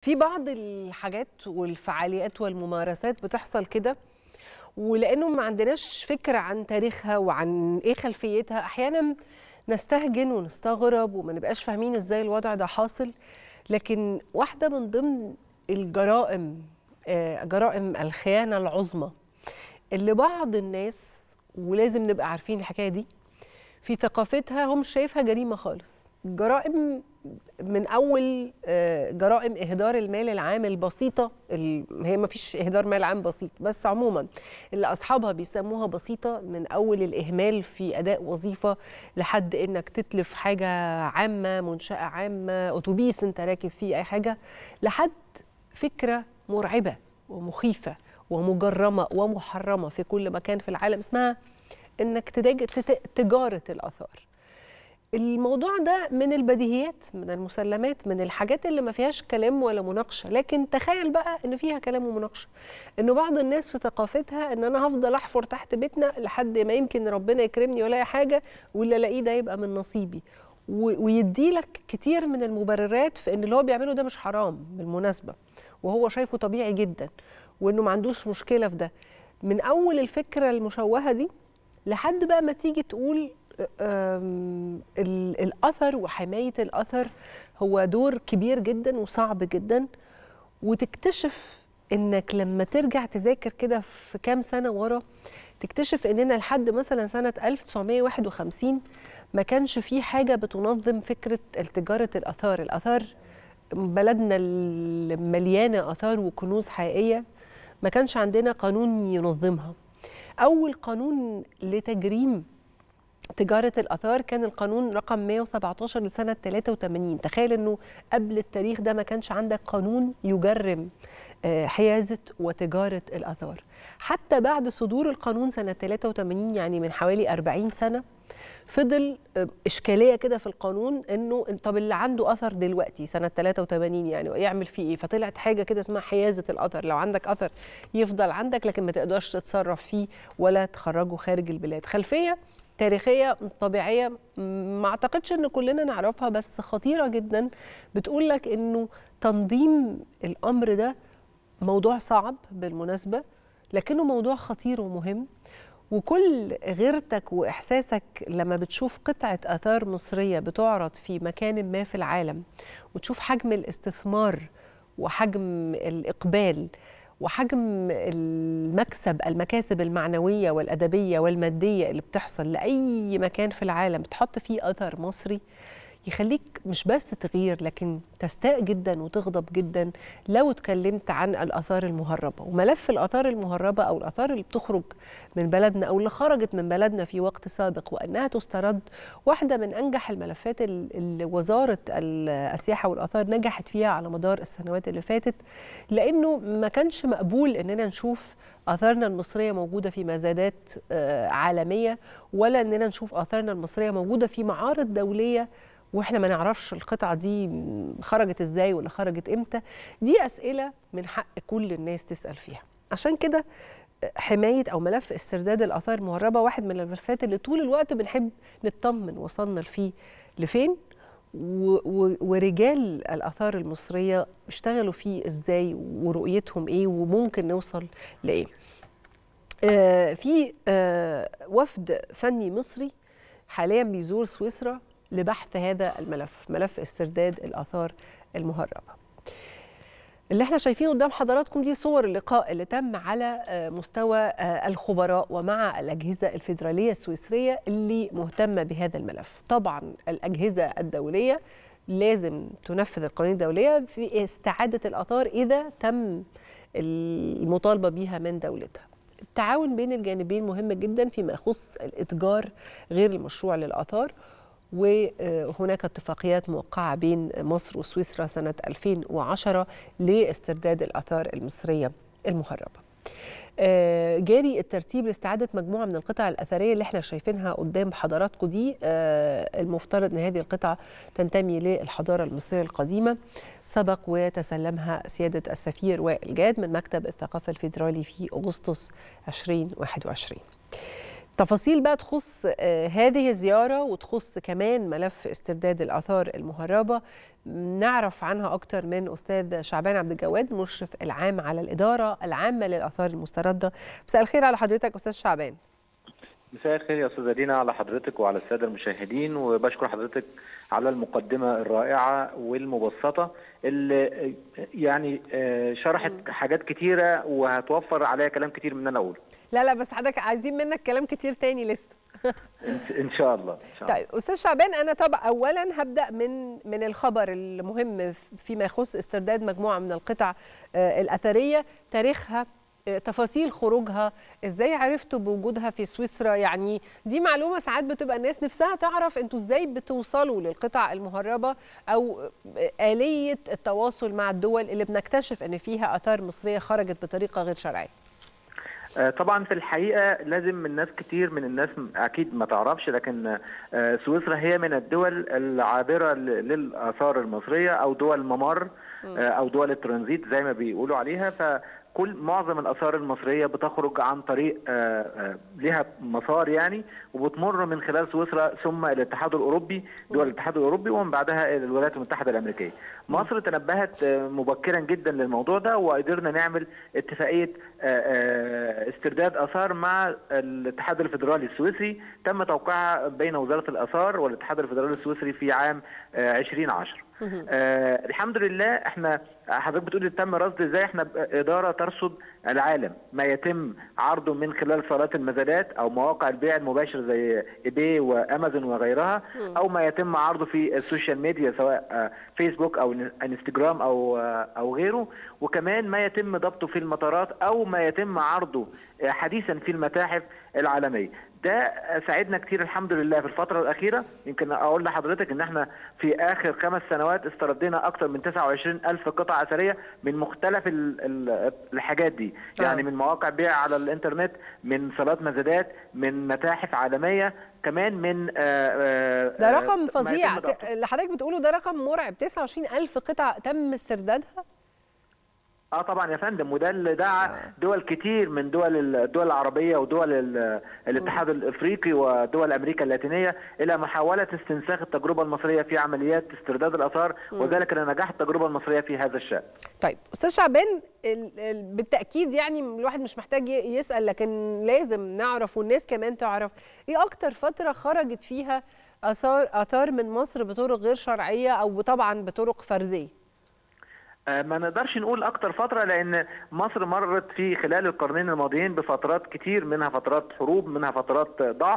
في بعض الحاجات والفعاليات والممارسات بتحصل كده ولانه ما عندناش فكره عن تاريخها وعن ايه خلفيتها احيانا نستهجن ونستغرب وما نبقاش فاهمين ازاي الوضع ده حاصل لكن واحده من ضمن الجرائم آه، جرائم الخيانه العظمى اللي بعض الناس ولازم نبقى عارفين الحكايه دي في ثقافتها هم مش شايفها جريمه خالص جرائم من اول آه، جرائم اهدار المال العام البسيطه ال- هي ما فيش اهدار مال عام بسيط بس عموما اللي اصحابها بيسموها بسيطه من اول الاهمال في اداء وظيفه لحد انك تتلف حاجه عامه منشاه عامه اتوبيس انت راكب فيه اي حاجه لحد فكره مرعبه ومخيفه ومجرمه ومحرمه في كل مكان في العالم اسمها انك تداج- تت- تجاره الاثار الموضوع ده من البديهيات من المسلمات من الحاجات اللي ما فيهاش كلام ولا مناقشه لكن تخيل بقى ان فيها كلام ومناقشه ان بعض الناس في ثقافتها ان انا هفضل احفر تحت بيتنا لحد ما يمكن ربنا يكرمني ولا اي حاجه واللي الاقيه ده يبقى من نصيبي و- ويديلك كتير من المبررات في ان اللي هو بيعمله ده مش حرام بالمناسبه وهو شايفه طبيعي جدا وانه ما عندوش مشكله في ده من اول الفكره المشوهه دي لحد بقى ما تيجي تقول أم، ال- الاثر وحمايه الاثر هو دور كبير جدا وصعب جدا وتكتشف انك لما ترجع تذاكر كده في كام سنه ورا تكتشف اننا لحد مثلا سنه 1951 ما كانش في حاجه بتنظم فكره تجاره الاثار الاثار بلدنا المليانه اثار وكنوز حقيقيه ما كانش عندنا قانون ينظمها اول قانون لتجريم تجارة الآثار كان القانون رقم 117 لسنة 83 تخيل أنه قبل التاريخ ده ما كانش عندك قانون يجرم آه، حيازة وتجارة الآثار حتى بعد صدور القانون سنة 83 يعني من حوالي 40 سنة فضل آه، إشكالية كده في القانون أنه طب اللي عنده أثر دلوقتي سنة 83 يعني يعمل فيه إيه فطلعت حاجة كده اسمها حيازة الأثر لو عندك أثر يفضل عندك لكن ما تقدرش تتصرف فيه ولا تخرجه خارج البلاد خلفية تاريخيه طبيعيه ما اعتقدش ان كلنا نعرفها بس خطيره جدا بتقول لك انه تنظيم الامر ده موضوع صعب بالمناسبه لكنه موضوع خطير ومهم وكل غيرتك واحساسك لما بتشوف قطعه اثار مصريه بتعرض في مكان ما في العالم وتشوف حجم الاستثمار وحجم الاقبال وحجم المكسب المكاسب المعنويه والادبيه والماديه اللي بتحصل لاي مكان في العالم تحط فيه اثر مصري يخليك مش بس تغير لكن تستاء جدا وتغضب جدا لو اتكلمت عن الاثار المهربه وملف الاثار المهربه او الاثار اللي بتخرج من بلدنا او اللي خرجت من بلدنا في وقت سابق وانها تسترد واحده من انجح الملفات ال- اللي وزاره ال- السياحه والاثار نجحت فيها على مدار السنوات اللي فاتت لانه ما كانش مقبول اننا نشوف اثارنا المصريه موجوده في مزادات آه، عالميه ولا اننا نشوف اثارنا المصريه موجوده في معارض دوليه واحنا ما نعرفش القطعه دي خرجت ازاي ولا خرجت امتى دي اسئله من حق كل الناس تسال فيها عشان كده حمايه او ملف استرداد الاثار المهربه واحد من الملفات اللي طول الوقت بنحب نطمن وصلنا فيه لفين و- و- ورجال الاثار المصريه اشتغلوا فيه ازاي ورؤيتهم ايه وممكن نوصل لايه آه، في آه، وفد فني مصري حاليا بيزور سويسرا لبحث هذا الملف ملف استرداد الآثار المهربة اللي احنا شايفينه قدام حضراتكم دي صور اللقاء اللي تم على آه، مستوى آه، الخبراء ومع الأجهزة الفيدرالية السويسرية اللي مهتمة بهذا الملف طبعا الأجهزة الدولية لازم تنفذ القوانين الدولية في استعادة الآثار إذا تم المطالبة بها من دولتها التعاون بين الجانبين مهم جدا فيما يخص الاتجار غير المشروع للاثار وهناك اتفاقيات موقعه بين مصر وسويسرا سنه 2010 لاسترداد الاثار المصريه المهربه. آه، جاري الترتيب لاستعاده مجموعه من القطع الاثريه اللي احنا شايفينها قدام حضراتكم دي آه، المفترض ان هذه القطع تنتمي للحضاره المصريه القديمه سبق وتسلمها سياده السفير وائل جاد من مكتب الثقافه الفيدرالي في اغسطس 2021 تفاصيل بقى تخص هذه الزيارة وتخص كمان ملف استرداد الآثار المهربة نعرف عنها أكتر من أستاذ شعبان عبد الجواد المشرف العام على الإدارة العامة للآثار المستردة مساء الخير على حضرتك أستاذ شعبان مساء الخير يا استاذه دينا على حضرتك وعلى الساده المشاهدين وبشكر حضرتك على المقدمه الرائعه والمبسطه اللي يعني شرحت حاجات كتيره وهتوفر عليها كلام كتير من اللي انا اقوله لا لا بس حضرتك عايزين منك كلام كتير تاني لسه ان شاء الله ان شاء الله طيب استاذ شعبان انا طبعا اولا هبدا من من الخبر المهم فيما يخص استرداد مجموعه من القطع الاثريه تاريخها تفاصيل خروجها ازاي عرفتوا بوجودها في سويسرا يعني دي معلومه ساعات بتبقى الناس نفسها تعرف انتوا ازاي بتوصلوا للقطع المهربه او اليه التواصل مع الدول اللي بنكتشف ان فيها اثار مصريه خرجت بطريقه غير شرعيه طبعا في الحقيقه لازم الناس كتير من الناس اكيد ما تعرفش لكن سويسرا هي من الدول العابره للاثار المصريه او دول الممر او دول الترانزيت زي ما بيقولوا عليها ف كل معظم الاثار المصريه بتخرج عن طريق لها مسار يعني وبتمر من خلال سويسرا ثم الاتحاد الاوروبي دول الاتحاد الاوروبي ومن بعدها الولايات المتحده الامريكيه. مصر تنبهت مبكرا جدا للموضوع ده وقدرنا نعمل اتفاقيه استرداد اثار مع الاتحاد الفيدرالي السويسري تم توقيعها بين وزاره الاثار والاتحاد الفيدرالي السويسري في عام 2010. آه الحمد لله احنا حضرتك بتقولي تم رصد ازاي احنا اداره ترصد العالم ما يتم عرضه من خلال صالات المزادات او مواقع البيع المباشر زي ايباي وامازون وغيرها او ما يتم عرضه في السوشيال ميديا سواء فيسبوك او انستجرام او او غيره وكمان ما يتم ضبطه في المطارات او ما يتم عرضه حديثا في المتاحف العالميه ده ساعدنا كتير الحمد لله في الفترة الأخيرة يمكن أقول لحضرتك إن إحنا في آخر خمس سنوات استردينا أكثر من 29 ألف قطعة أثرية من مختلف الحاجات دي أوه. يعني من مواقع بيع على الإنترنت من صالات مزادات من متاحف عالمية كمان من آآ ده رقم فظيع اللي حضرتك بتقوله ده رقم مرعب 29 ألف قطعة تم استردادها اه طبعا يا فندم وده اللي دعا دول كتير من دول الدول العربيه ودول الاتحاد الافريقي ودول امريكا اللاتينيه الى محاوله استنساخ التجربه المصريه في عمليات استرداد الاثار وذلك لنجاح التجربه المصريه في هذا الشان. طيب استاذ شعبان بالتاكيد يعني الواحد مش محتاج يسال لكن لازم نعرف والناس كمان تعرف ايه اكتر فتره خرجت فيها اثار اثار من مصر بطرق غير شرعيه او طبعا بطرق فرديه؟ ما نقدرش نقول اكتر فتره لان مصر مرت في خلال القرنين الماضيين بفترات كتير منها فترات حروب منها فترات ضعف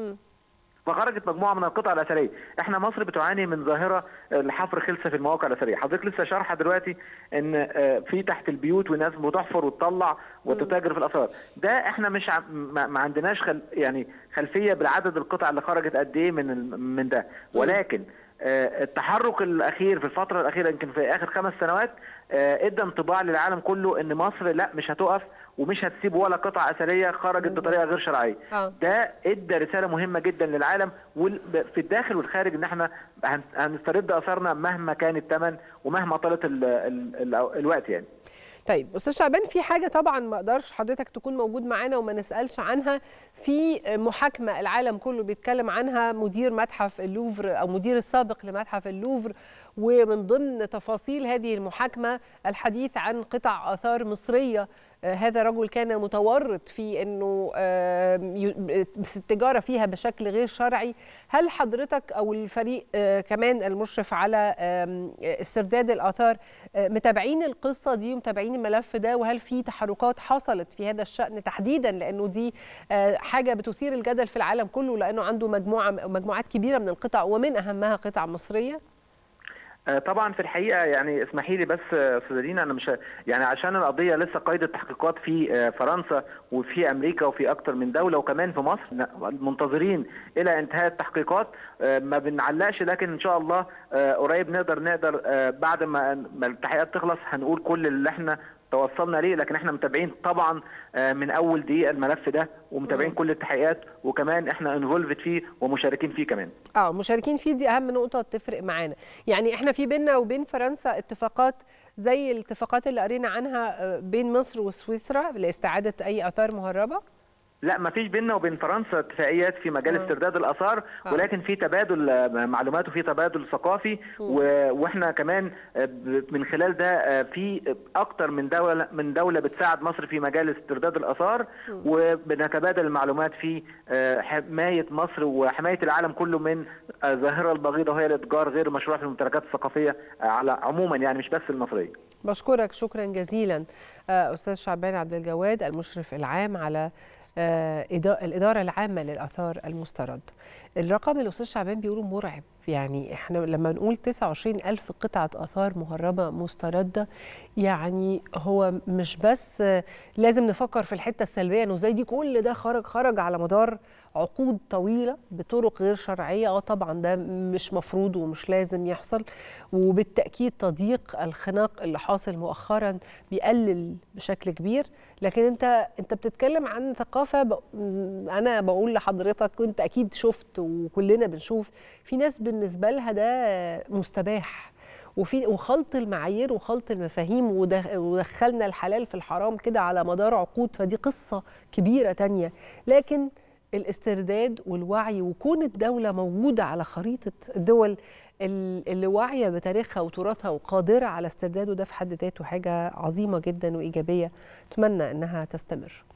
فخرجت مجموعه من القطع الاثريه، احنا مصر بتعاني من ظاهره الحفر خلسه في المواقع الاثريه، حضرتك لسه شارحه دلوقتي ان في تحت البيوت وناس بتحفر وتطلع وتتاجر في الاثار، ده احنا مش ع... ما عندناش خل... يعني خلفيه بالعدد القطع اللي خرجت قد ايه من من ده، ولكن التحرك الاخير في الفتره الاخيره يمكن في اخر خمس سنوات ادى انطباع للعالم كله ان مصر لا مش هتقف ومش هتسيب ولا قطعه اثريه خرجت بطريقه غير شرعيه أوه. ده ادى رساله مهمه جدا للعالم في الداخل والخارج ان احنا هنسترد اثارنا مهما كان الثمن ومهما طالت ال ال ال الوقت يعني طيب استاذ شعبان في حاجه طبعا ما اقدرش حضرتك تكون موجود معانا وما نسالش عنها في محاكمه العالم كله بيتكلم عنها مدير متحف اللوفر او مدير السابق لمتحف اللوفر ومن ضمن تفاصيل هذه المحاكمه الحديث عن قطع اثار مصريه هذا رجل كان متورط في انه التجاره فيها بشكل غير شرعي هل حضرتك او الفريق كمان المشرف على استرداد الاثار متابعين القصه دي ومتابعين الملف ده وهل في تحركات حصلت في هذا الشان تحديدا لانه دي حاجه بتثير الجدل في العالم كله لانه عنده مجموعه مجموعات كبيره من القطع ومن اهمها قطع مصريه طبعا في الحقيقه يعني اسمحي لي بس استاذه دينا انا مش يعني عشان القضيه لسه قيد التحقيقات في فرنسا وفي امريكا وفي اكتر من دوله وكمان في مصر منتظرين الى انتهاء التحقيقات ما بنعلقش لكن ان شاء الله قريب نقدر نقدر بعد ما التحقيقات تخلص هنقول كل اللي احنا توصلنا ليه لكن احنا متابعين طبعا من اول دقيقه الملف ده ومتابعين كل التحقيقات وكمان احنا انفولفد فيه ومشاركين فيه كمان اه مشاركين فيه دي اهم نقطه تفرق معانا يعني احنا في بيننا وبين فرنسا اتفاقات زي الاتفاقات اللي قرينا عنها بين مصر وسويسرا لاستعاده اي اثار مهربه لا ما فيش بيننا وبين فرنسا اتفاقيات في مجال آه. استرداد الاثار آه. ولكن في تبادل آه، معلومات وفي تبادل ثقافي و- واحنا كمان آه، ب- من خلال ده آه، في اكتر من دوله من دوله بتساعد مصر في مجال استرداد الاثار وبنتبادل المعلومات في آه، حمايه مصر وحمايه العالم كله من آه، الظاهره البغيضه وهي الاتجار غير المشروع في الممتلكات الثقافيه آه، على عموما يعني مش بس المصريه بشكرك شكرا جزيلا آه، استاذ شعبان عبد الجواد المشرف العام على آه، إدا- الإدارة العامة للآثار المسترد الرقم اللي الأستاذ شعبان بيقوله مرعب يعني احنا لما نقول 29 ألف قطعة آثار مهربة مستردة يعني هو مش بس آه، لازم نفكر في الحتة السلبية انه زي دي كل ده خرج خرج على مدار عقود طويلة بطرق غير شرعية اه طبعا ده مش مفروض ومش لازم يحصل وبالتأكيد تضييق الخناق اللي حاصل مؤخرا بيقلل بشكل كبير لكن انت انت بتتكلم عن ثقافة ب... م- انا بقول لحضرتك كنت اكيد شفت وكلنا بنشوف في ناس بالنسبة لها ده مستباح وفي وخلط المعايير وخلط المفاهيم ودخ- ودخلنا الحلال في الحرام كده على مدار عقود فدي قصة كبيرة تانية لكن الاسترداد والوعي وكون الدولة موجودة على خريطة الدول ال- اللي واعية بتاريخها وتراثها وقادرة على استرداده ده في حد ذاته حاجة عظيمة جدا وإيجابية أتمنى أنها تستمر